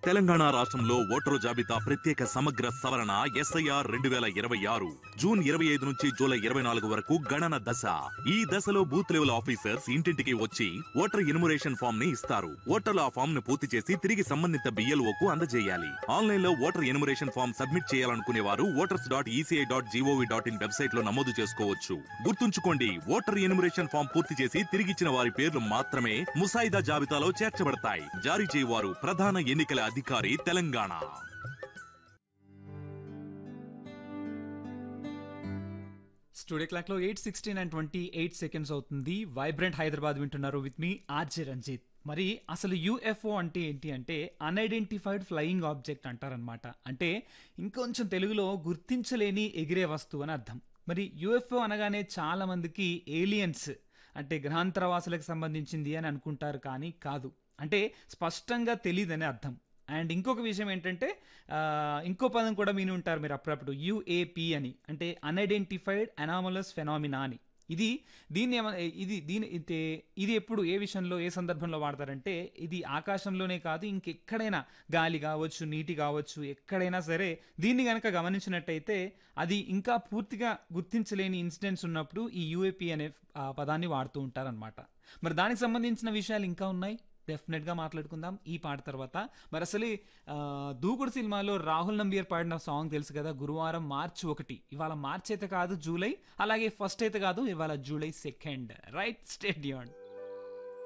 తెలంగాణ రాష్ట్రంలో ఓటరు జాబితా ప్రత్యేక సమగ్ర సవరణ ఎస్ఐఆర్ రెండు వేల ఇరవై ఆరు జూన్ ఇరవై ఐదు నుంచి జూలై ఇరవై నాలుగు వరకు గణన దశ ఈ దశలో బూత్ లెవెల్ ఆఫీసర్స్ ఇంటింటికి వచ్చి ఓటర్ ఎన్యుమరేషన్ ఫామ్ ని ఇస్తారు ఓటర్లు ఆ ఫామ్ ను పూర్తి చేసి తిరిగి సంబంధిత BLO కు అందజేయాలి ఆన్లైన్ లో ఓటర్ ఎన్యుమరేషన్ ఫామ్ సబ్మిట్ చేయాలనుకునే వారు voters dot ECI dot GOV dot in website లో నమోదు చేసుకోవచ్చు గుర్తుంచుకోండి ఓటర్ ఎన్యుమరేషన్ ఫామ్ పూర్తి చేసి తిరిగిచ్చిన వారి పేర్లు మాత్రమే ముసాయిదా జాబితాలో చేర్చబడతాయి జారీ చేయవారు ప్రధాన ఎన్నికల అధికారి తెలంగాణ స్టూడియో క్లాక్లో eight sixteen and twenty eight seconds అవుతుంది వైబ్రెంట్ హైదరాబాద్ వింటున్నారు విత్ మీ ఆర్జే రంజిత్ మరి అసలు యూఎఫ్ఓ అంటే ఏంటి అంటే అన్ఐడెంటిఫైడ్ ఫ్లయింగ్ ఆబ్జెక్ట్ అంటారనమాట అంటే ఇంకొంచెం తెలుగులో గుర్తించలేని ఎగిరే వస్తువు అని అర్థం మరి యూఎఫ్ఓ అనగానే చాలా మందికి ఏలియన్స్ అంటే గ్రహాంతరవాసులకు సంబంధించింది అని అనుకుంటారు కానీ కాదు అంటే స్పష్టంగా తెలియదని అర్థం అండ్ ఇంకొక విషయం ఏంటంటే ఆ, ఇంకో పదం కూడా విని ఉంటారు మీరు అప్పుడప్పుడు యుఏపి అని అంటే అన్ఐడెంటిఫైడ్ అనామలస్ ఫెనామినా అని ఇది దీన్ని ఏమ ఇది దీని ఇది ఇది ఎప్పుడు ఏ విషయంలో ఏ సందర్భంలో వాడతారంటే ఇది ఆకాశంలోనే కాదు ఇంకెక్కడైనా గాలి కావచ్చు నీటి కావచ్చు ఎక్కడైనా సరే దీన్ని కనుక గమనించినట్టయితే అది ఇంకా పూర్తిగా గుర్తించలేని ఇన్సిడెంట్స్ ఉన్నప్పుడు ఈ యూఏపీ అనే ఆ, పదాన్ని వాడుతూ ఉంటారనమాట మరి దానికి సంబంధించిన విషయాలు ఇంకా ఉన్నాయి డెఫినెట్గా మాట్లాడుకుందాం ఈ పాట తర్వాత మరి అసలు ఈ, ఆ, దూకుడు సినిమాలో రాహుల్ నంబియర్ పాడిన సాంగ్ తెలుసు కదా గురువారం మార్చి ఒకటి ఇవాళ మార్చి అయితే కాదు జూలై అలాగే ఫస్ట్ అయితే కాదు ఇవాళ జూలై సెకండ్ రైట్ స్టేడియం